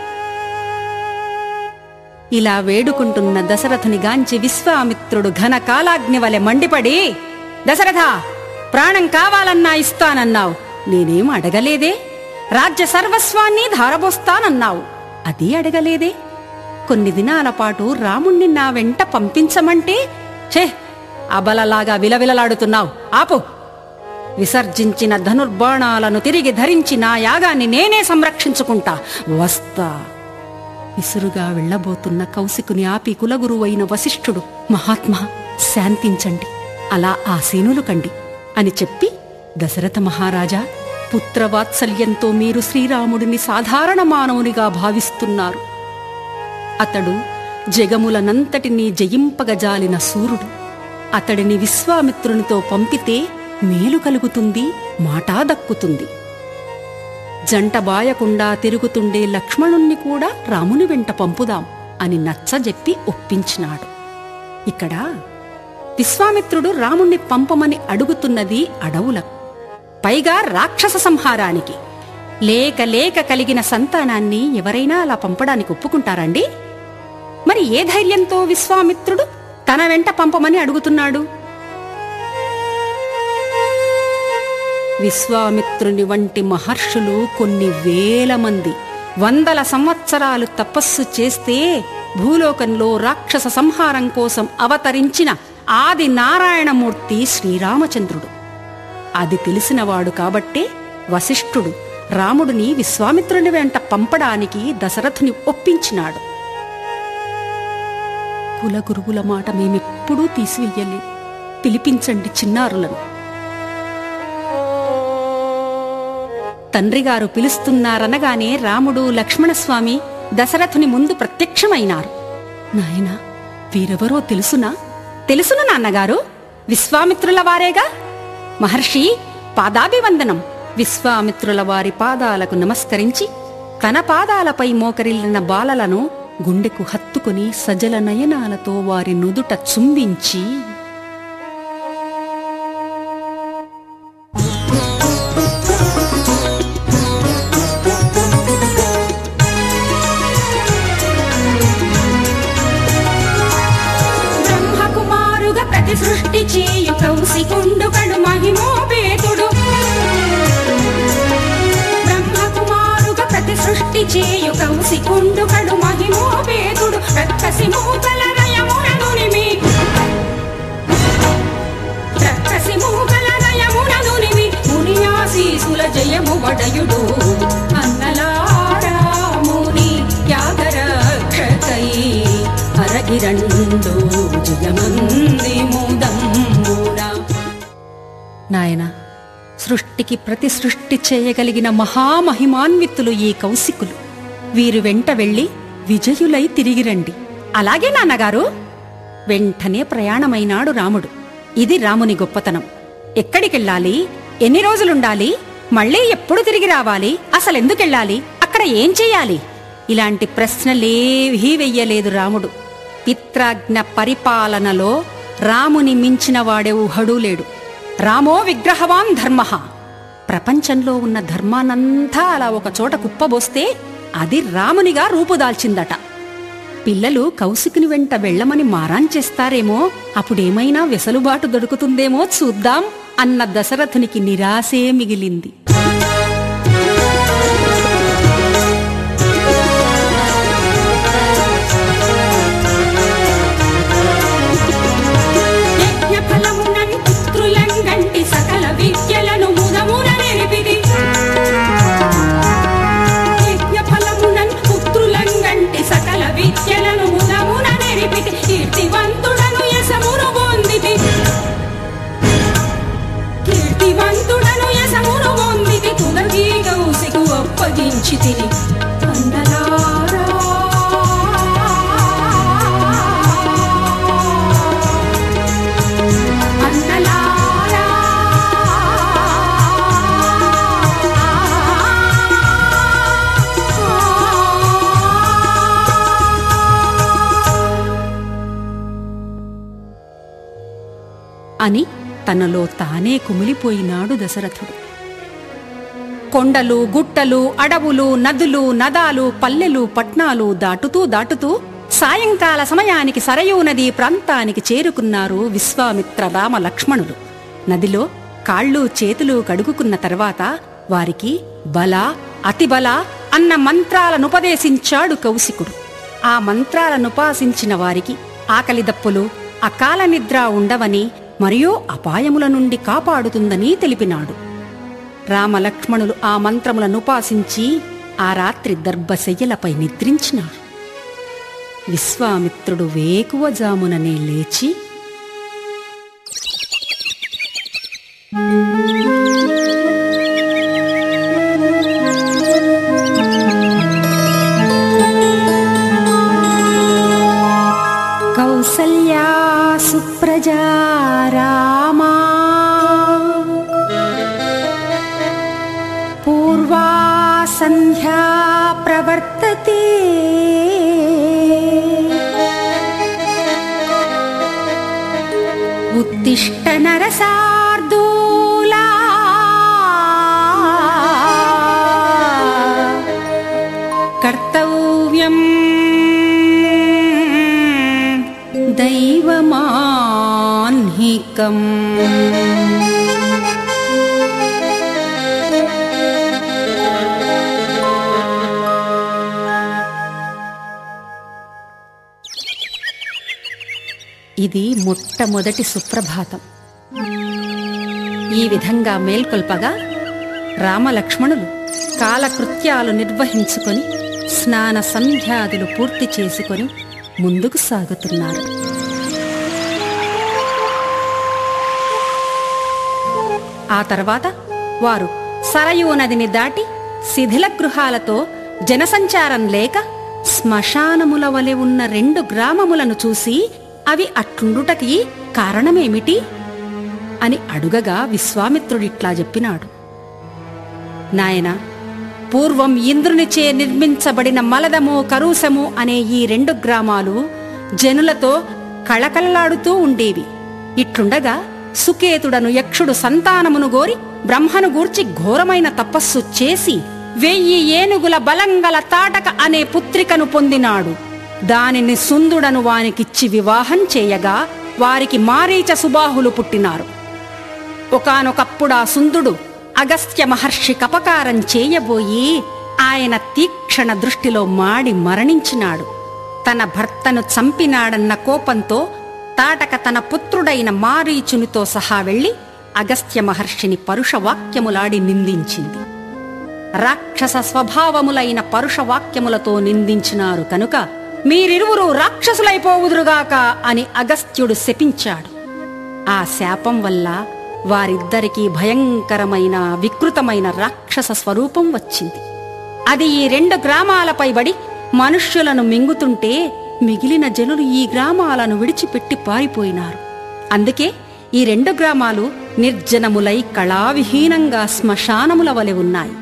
ఇలా వేడుకుంటున్న దశరథుని గాంచి విశ్వామిత్రుడు ఘన కాలాగ్ని వలె మండిపడి దశరథ ప్రాణం కావాలన్నా ఇస్తానన్నావు నేనేం అడగలేదే రాజ్య సర్వస్వాన్ని ధారబోస్తానన్నావు అది అడగలేదే కొన్ని దినాల పాటు రాముణ్ణి నా వెంట పంపించమంటే ఛే అబలలాగా విలవిలలాడుతున్నావు ఆపు విసర్జించిన ధనుర్బాణాలను తిరిగి ధరించి నా యాగాన్ని నేనే సంరక్షించుకుంటా వస్తా విసురుగా వెళ్ళబోతున్న కౌశికుని ఆపి కులగురువైన వశిష్ఠుడు మహాత్మా శాంతించండి అలా ఆసీనులు కండి అని చెప్పి దశరథ మహారాజా పుత్రవాత్సల్యంతో మీరు శ్రీరాముడిని సాధారణ మానవునిగా భావిస్తున్నారు అతడు జగములనంతటినీ జయింపగజాలిన సూర్యుడు అతడిని విశ్వామిత్రునితో పంపితే మేలు కలుగుతుంది మాటా దక్కుతుంది జంటబాయకుండా తిరుగుతుండే లక్ష్మణుణ్ణి కూడా రాముని వెంట పంపుదాం అని నచ్చజెప్పి ఒప్పించినాడు ఇక్కడ విశ్వామిత్రుడు రాముణ్ణి పంపమని అడుగుతున్నది అడవుల పైగా రాక్షస సంహారానికి లేక లేక కలిగిన సంతానాన్ని ఎవరైనా అలా పంపడానికి ఒప్పుకుంటారండి మరి ఏ ధైర్యంతో విశ్వామిత్రుడు తన వెంట పంపమని అడుగుతున్నాడు విశ్వామిత్రుని వంటి మహర్షులు కొన్ని వేల మంది వందల సంవత్సరాలు తపస్సు చేస్తే భూలోకంలో రాక్షస సంహారం కోసం అవతరించిన ఆది నారాయణమూర్తి శ్రీరామచంద్రుడు అది తెలిసినవాడు కాబట్టే వశిష్ఠుడు రాముడిని విశ్వామిత్రుని వెంట పంపడానికి దశరథుని ఒప్పించినాడు కులగురువుల మాట మేమెప్పుడూ తీసివేయలేదు పిలిపించండి చిన్నారులను తండ్రిగారు పిలుస్తున్నారనగానే రాముడు లక్ష్మణస్వామి దశరథుని ముందు ప్రత్యక్షమైనారు నాయనా వీరెవరో తెలుసునా తెలుసును నాన్నగారు విశ్వామిత్రుల వారేగా మహర్షి పాదాభివందనం విశ్వామిత్రుల వారి పాదాలకు నమస్కరించి తన పాదాలపై మోకరిల్లిన బాలలను గుండెకు హత్తుకుని సజల నయనాలతో వారి నుదుట చుంబించి బ్రహ్మకుమారుగా ప్రతి సృష్టి చేయు కౌశికుండు కడు మహిమోపేతుడు బ్రహ్మకుమారుగా ప్రతి సృష్టి చేయు కౌశికుండు కడు మహిమోపేతుడు రక్కసి మూకల రయముననునిమి రక్కసి మూకల రయముననునిమి మునియాశీసుల జయము వడయుడు అన్నలారా ముని త్యాగరక్షకై అరగిరండు జయమంది ముదంబునా నాయన సృష్టికి ప్రతి సృష్టి చేయగలిగిన మహామహిమాన్వితులు ఈ కౌశికులు వీరు వెంట వెళ్ళి విజయులై తిరిగి రండి అలాగే నాన్నగారు వెంటనే ప్రయాణమైనాడు రాముడు ఇది రాముని గొప్పతనం ఎక్కడికెళ్ళాలి ఎన్ని రోజులుండాలి మళ్ళీ ఎప్పుడు తిరిగి రావాలి అసలెందుకెళ్ళాలి అక్కడ ఏం చెయ్యాలి ఇలాంటి ప్రశ్నలేవీ వెయ్యలేదు రాముడు పిత్రాజ్ఞ పరిపాలనలో రాముని మించిన వాడెవుహడూ లేడు రామో విగ్రహవాన్ ధర్మ ప్రపంచంలో ఉన్న ధర్మానంతా అలా ఒక చోట కుప్పబోస్తే అది రామునిగా రూపుదాల్చిందట పిల్లలు కౌశికుని వెంట వెళ్ళమని మారాన్ చేస్తారేమో అప్పుడేమైనా వెసలుబాటు దొరుకుతుందేమో చూద్దాం అన్న దశరథునికి నిరాశే మిగిలింది యజ్ఞ ఫలమునన్ పుత్రులంగంటి సకల విద్యలను ముదమున నేర్పిది యజ్ఞ ఫలమునన్ పుత్రులంగంటి సకల విద్యలను ముదమున నేర్పిది కీర్తివంతుడను యశమును పొందితి కీర్తివంతుడను యశమును పొందితి తుదకి కౌశికు అప్పగించి తిని అన్నలారా అని తనలో తానే కుమిలిపోయినాడు దశరథుడు కొండలు గుట్టలు అడవులు నదులు నదాలు పల్లెలు పట్నాలు దాటుతూ దాటుతూ సాయంకాల సమయానికి సరయూ నది ప్రాంతానికి చేరుకున్నారు విశ్వామిత్ర రామ లక్ష్మణులు నదిలో కాళ్ళు చేతులు కడుగుకున్న తర్వాత వారికి బల అతిబల అన్న మంత్రాలనుపదేశించాడు కౌశికుడు ఆ మంత్రాలనుపాసించిన వారికి ఆకలి దప్పులు అకాల నిద్ర ఉండవని మరియు అపాయముల నుండి కాపాడుతుందని తెలిపినాడు రామలక్ష్మణులు ఆ మంత్రములనుపాసించి ఆ రాత్రి దర్భశయ్యలపై నిద్రించినారు విశ్వామిత్రుడు వేకువజాముననే లేచి కౌసల్యా సుప్రజా రామా పూర్వా సంధ్యా ప్రవర్తతే ఉత్తిష్ట నరసార్దూలా కర్తవ్యం దైవమాన్హికం ఇది మొట్టమొదటి సుప్రభాతం ఈ విధంగా మేల్కొల్పగా రామలక్ష్మణులు కాలకృత్యాలు నిర్వహించుకొని స్నాన సంధ్యాదులు పూర్తి చేసుకొని ముందుకు సాగుతున్నారు ఆ తర్వాత వారు సరయూ నదిని దాటి శిథిల గృహాలతో జనసంచారం లేక శ్మశానముల వలె ఉన్న రెండు గ్రామములను చూసి అవి అట్లుండుటకి కారణమేమిటి అని అడుగగా విశ్వామిత్రుడిట్లా చెప్పినాడు నాయనా పూర్వం ఇంద్రునిచే నిర్మించబడిన మలదము కరూసము అనే ఈ రెండు గ్రామాలు జనులతో కళకళ్లాడుతూ ఉండేవి ఇట్లుండగా సుకేతుడను యక్షుడు సంతానమును గోరి బ్రహ్మను గూర్చి ఘోరమైన తపస్సు చేసి వెయ్యి ఏనుగుల బలంగల తాటక అనే పుత్రికను పొందినాడు దానిని సుందుడను వానికిచ్చి వివాహం చేయగా వారికి మారీచ సుబాహులు పుట్టినారు ఒకానొకప్పుడు ఆ సుందుడు అగస్త్య మహర్షి కపకారం చేయబోయి ఆయన తీక్షణ దృష్టిలో మాడి మరణించినాడు తన భర్తను చంపినాడన్న కోపంతో తాటక తన పుత్రుడైన మారీచునితో సహా వెళ్లి అగస్త్య మహర్షిని పరుషవాక్యములాడి నిందించింది రాక్షస స్వభావములైన పరుషవాక్యములతో నిందించినారు కనుక మీరిరువురు రాక్షసులైపోవుదురుగాక అని అగస్త్యుడు శపించాడు ఆ శాపం వల్ల వారిద్దరికీ భయంకరమైన వికృతమైన రాక్షస స్వరూపం వచ్చింది అది ఈ రెండు గ్రామాలపై బడి మనుష్యులను మింగుతుంటే మిగిలిన జనులు ఈ గ్రామాలను విడిచిపెట్టి పారిపోయినారు అందుకే ఈ రెండు గ్రామాలు నిర్జనములై కళావిహీనంగా శ్మశానముల వలె ఉన్నాయి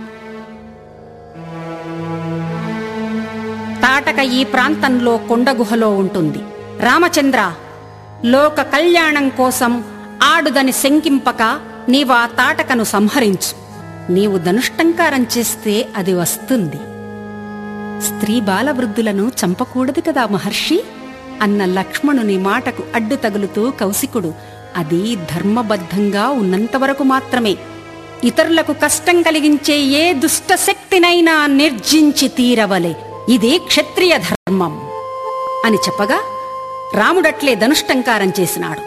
తాటక ఈ ప్రాంతంలో కొండగుహలో ఉంటుంది రామచంద్ర లోక కళ్యాణం కోసం ఆడుదని శంకింపక నీవా తాటకను సంహరించు నీవు ధనుష్టంకారం చేస్తే అది వస్తుంది స్త్రీ బాలవృద్ధులను చంపకూడదు కదా మహర్షి అన్న లక్ష్మణుని మాటకు అడ్డు తగులుతూ కౌశికుడు అది ధర్మబద్ధంగా ఉన్నంతవరకు మాత్రమే ఇతరులకు కష్టం కలిగించే ఏ దుష్ట శక్తినైనా నిర్జించి తీరవలే ఇది క్షత్రియ ధర్మం అని చెప్పగా రాముడట్లే ధనుష్టంకారం చేసినాడు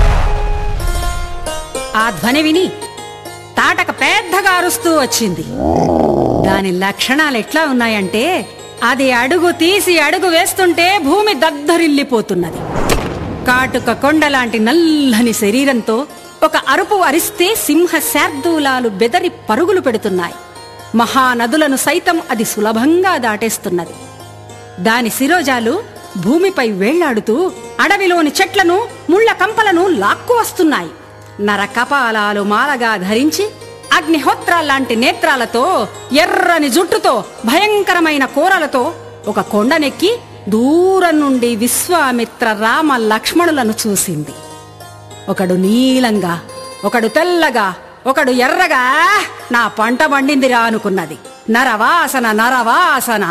ఆ ధ్వని విని తాటక పెద్దగా అరుస్తూ వచ్చింది దాని లక్షణాలు ఎట్లా ఉన్నాయంటే అది అడుగు తీసి అడుగు వేస్తుంటే భూమి దద్దరిల్లిపోతున్నది కాటుక కొండలాంటి నల్లని శరీరంతో ఒక అరుపు అరిస్తే సింహ శార్దూలాలు బెదరి పరుగులు పెడుతున్నాయి మహానదులను సైతం అది సులభంగా దాటేస్తున్నది దాని శిరోజాలు భూమిపై వేళ్లాడుతూ అడవిలోని చెట్లను ముళ్ళ కంపలను లాక్కు వస్తున్నాయి నర కపాలాలు మాలగా ధరించి అగ్నిహోత్రాల్లాంటి నేత్రాలతో ఎర్రని జుట్టుతో భయంకరమైన కూరలతో ఒక కొండనెక్కి దూరం నుండి విశ్వామిత్ర రామ లక్ష్మణులను చూసింది ఒకడు నీలంగా ఒకడు తెల్లగా ఒకడు ఎర్రగా నా పంట పండిందిరా అనుకున్నది నరవాసన నరవాసన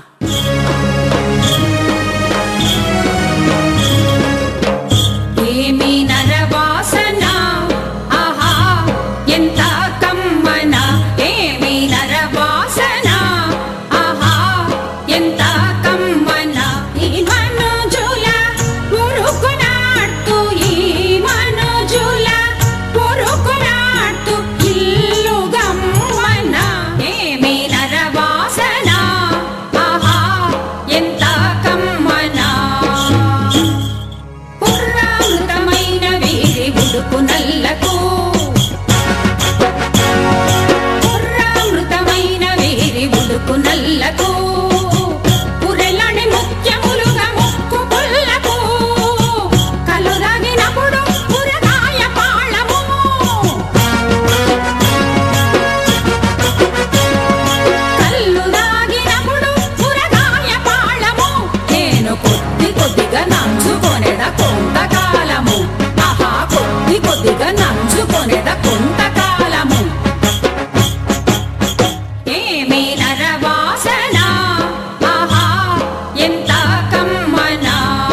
ఏమి నరవాసన ఆహా ఎంత కమ్మన ఏమి నరవాసన ఆహా ఎంత కమ్మన ఈ మనుజుల మురుకునాడుతూ ఈ మనుజుల మురుకునాడుతూ ఇల్లు గమ్మన ఏమి నరవాసన ఆహా ఎంత కమ్మన పుర్రామృతమైన వీరి ఉడుకు నల్లకు పుర్రామృతమైన వీరి ఉడుకు నల్లకు పురెలని ముత్యములుగా ముక్కు పుల్లకు కలు దాగినప్పుడు పురగాయ పాళము కళ్ళు దాగినప్పుడు పురగాయ పాళము నేను కొద్ది కొద్దిగా నంచుకొనేద కొంతకాలము ఆహా కొద్ది కొద్దిగా నంచుకొనేద కొంతకాలము ఏమి నరవాసన ఆహా ఎంత కమ్మనా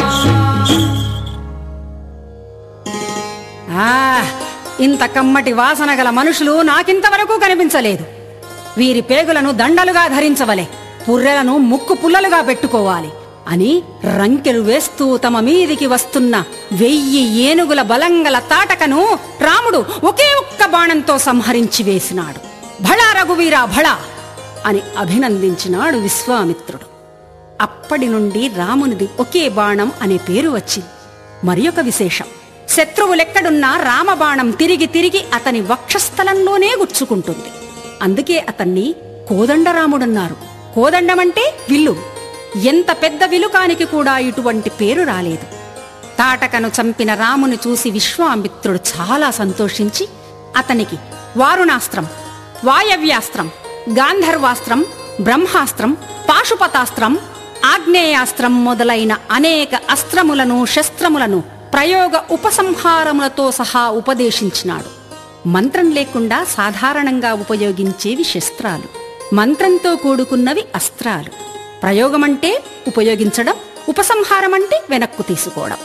ఆ ఇంత కమ్మటి వాసన గల మనుషులు నాకింతవరకు కనిపించలేదు వీరి పేగులను దండలుగా ధరించవలే పుర్రెలను ముక్కు పుల్లలుగా పెట్టుకోవాలి అని రంకెలు వేస్తూ తమ మీదికి వస్తున్న వెయ్యి ఏనుగుల బలంగల తాటకను రాముడు ఒకే ఒక్క బాణంతో సంహరించి వేసినాడు భళా రఘువీరా భళా అని అభినందించినాడు విశ్వామిత్రుడు అప్పటి నుండి రామునిది ఒకే బాణం అనే పేరు వచ్చింది మరి ఒక విశేషం శత్రువులెక్కడున్నా రామబాణం తిరిగి తిరిగి అతని వక్షస్థలంలోనే గుచ్చుకుంటుంది అందుకే అతన్ని కోదండరాముడన్నారు కోదండమంటే విల్లు ఎంత పెద్ద విలుకానికి కూడా ఇటువంటి పేరు రాలేదు తాటకను చంపిన రాముని చూసి విశ్వామిత్రుడు చాలా సంతోషించి అతనికి వారుణాస్త్రం వాయవ్యాస్త్రం గాంధర్వాస్త్రం బ్రహ్మాస్త్రం పాశుపతాస్త్రం ఆగ్నేయాస్త్రం మొదలైన అనేక అస్త్రములను శస్త్రములను ప్రయోగ ఉపసంహారములతో సహా ఉపదేశించినాడు మంత్రం లేకుండా సాధారణంగా ఉపయోగించేవి శస్త్రాలు మంత్రంతో కూడుకున్నవి అస్త్రాలు ప్రయోగమంటే ఉపయోగించడం ఉపసంహారం అంటే వెనక్కు తీసుకోవడం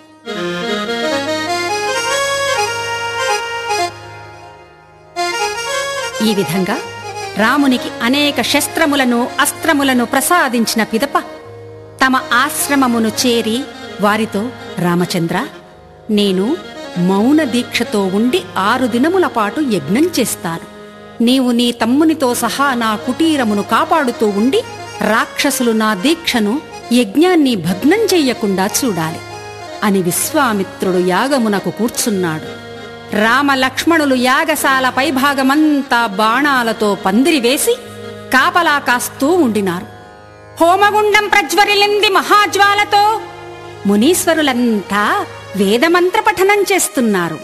ఈ విధంగా రామునికి అనేక శస్త్రములను అస్త్రములను ప్రసాదించిన పిదప తమ ఆశ్రమమును చేరి వారితో రామచంద్ర నేను మౌన దీక్షతో ఉండి ఆరు దినముల పాటు యజ్ఞం చేస్తాను నీవు నీ తమ్మునితో సహా నా కుటీరమును కాపాడుతూ ఉండి రాక్షసులు నా దీక్షను యజ్ఞాన్ని భగ్నం చెయ్యకుండా చూడాలి అని విశ్వామిత్రుడు యాగమునకు కూర్చున్నాడు రామ లక్ష్మణులు యాగశాల పైభాగమంతా బాణాలతో పందిరివేసి కాపలా కాస్తూ ఉండినారు హోమగుండం ప్రజ్వరిలింది మహాజ్వాలతో మునీశ్వరులంతా వేదమంత్ర పఠనం చేస్తున్నారు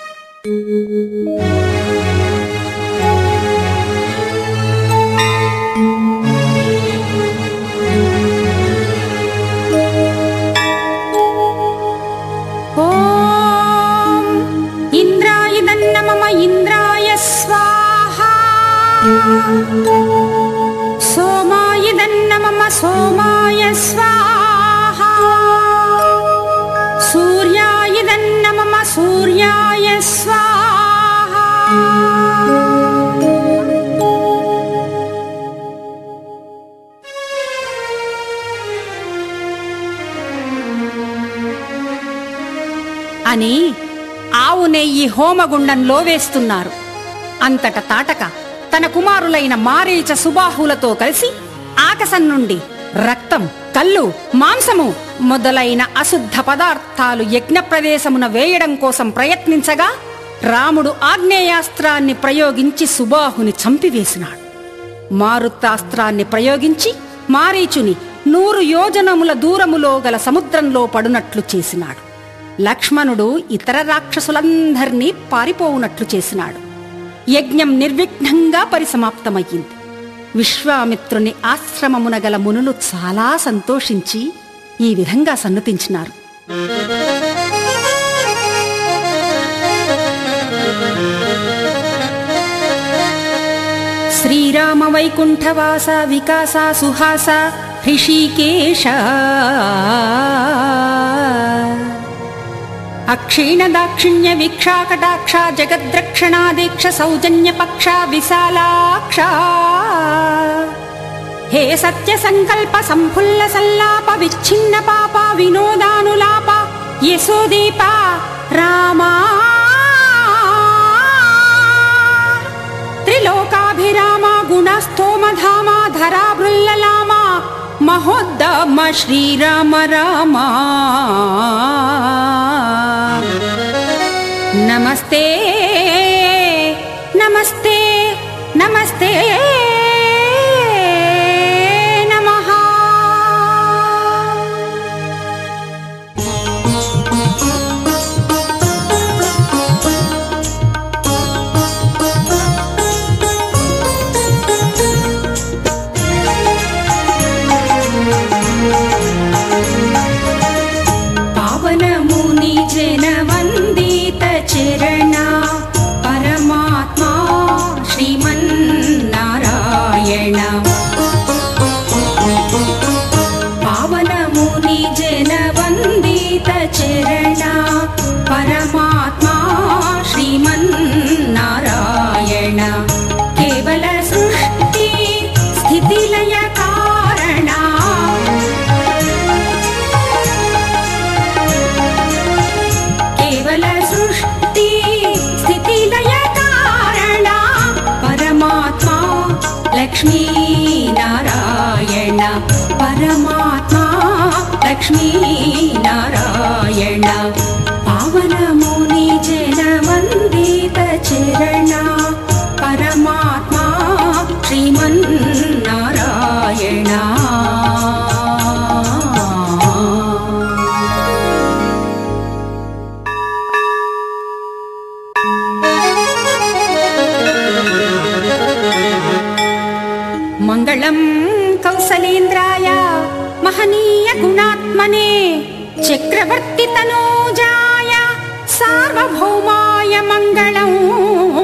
ఓం ఇంద్రాయ దన్నమమ ఇంద్రాయ స్వాహా సోమాయ దన్న మమ సోమాయ స్వాహ సూర్యాయదన్న మమ సూర్యాయ స్వాహ అని ఆవు నెయ్యి హోమగుండంలో వేస్తున్నారు అంతట తాటక తన కుమారులైన మారీచ సుబాహులతో కలిసి ఆకాశం నుండి రక్తం కళ్ళు మాంసము మొదలైన అశుద్ధ పదార్థాలు యజ్ఞ ప్రదేశమున వేయడం కోసం ప్రయత్నించగా రాముడు ఆగ్నేయాస్త్రాన్ని ప్రయోగించి సుబాహుని చంపివేసినాడు మారుతాస్త్రాన్ని ప్రయోగించి మారీచుని నూరు యోజనముల దూరములో గల సముద్రంలో పడునట్లు చేసినాడు లక్ష్మణుడు ఇతర రాక్షసులందర్నీ పారిపోవునట్లు చేసినాడు యజ్ఞం నిర్విఘ్నంగా పరిసమాప్తమయ్యింది విశ్వామిత్రుని ఆశ్రమమున గల మునులు చాలా సంతోషించి ఈ విధంగా సన్నతించినారు శ్రీరామ వైకుంఠవాస వికాస సుహాస హృషికేశ అక్షీణ దాక్షిణ్య వీక్షాకటాక్ష జగద్రక్షణాదీక్ష సౌజన్య పక్ష విశాలాక్ష హే సత్య సంకల్ప సంఫుల్ల సల్లాప విచ్ఛిన్న పాప వినోదానులాప యశోదీప రామా త్రిలోకాభిరామ గుణస్థోమధామ ధరాభృల్లలామ మహోద్దమ శ్రీరామ రామ నమస్తే నమస్తే నమస్తే నమః పావనముని జన వందిత చరణ పరమాత్మా శ్రీమన్నారాయణ పావనముని జన వందిత చరణ పరమాత్మా శ్రీమన్నారాయణ కేవల సృష్టి స్థితిలయ కారణ కేవల సృష్టి స్థితి లయ కారణ పరమాత్మా లక్ష్మీ నారాయణ పరమాత్మా లక్ష్మీ నారాయణ పావన ముని జన వందిత చరణ పరమాత్మా శ్రీమన్నారాయణ మంగళం కౌసలేంద్రాయ మహనీయ గుణాత్మనే చక్రవర్తి తనూజాయ సార్వభౌమాయ మంగళం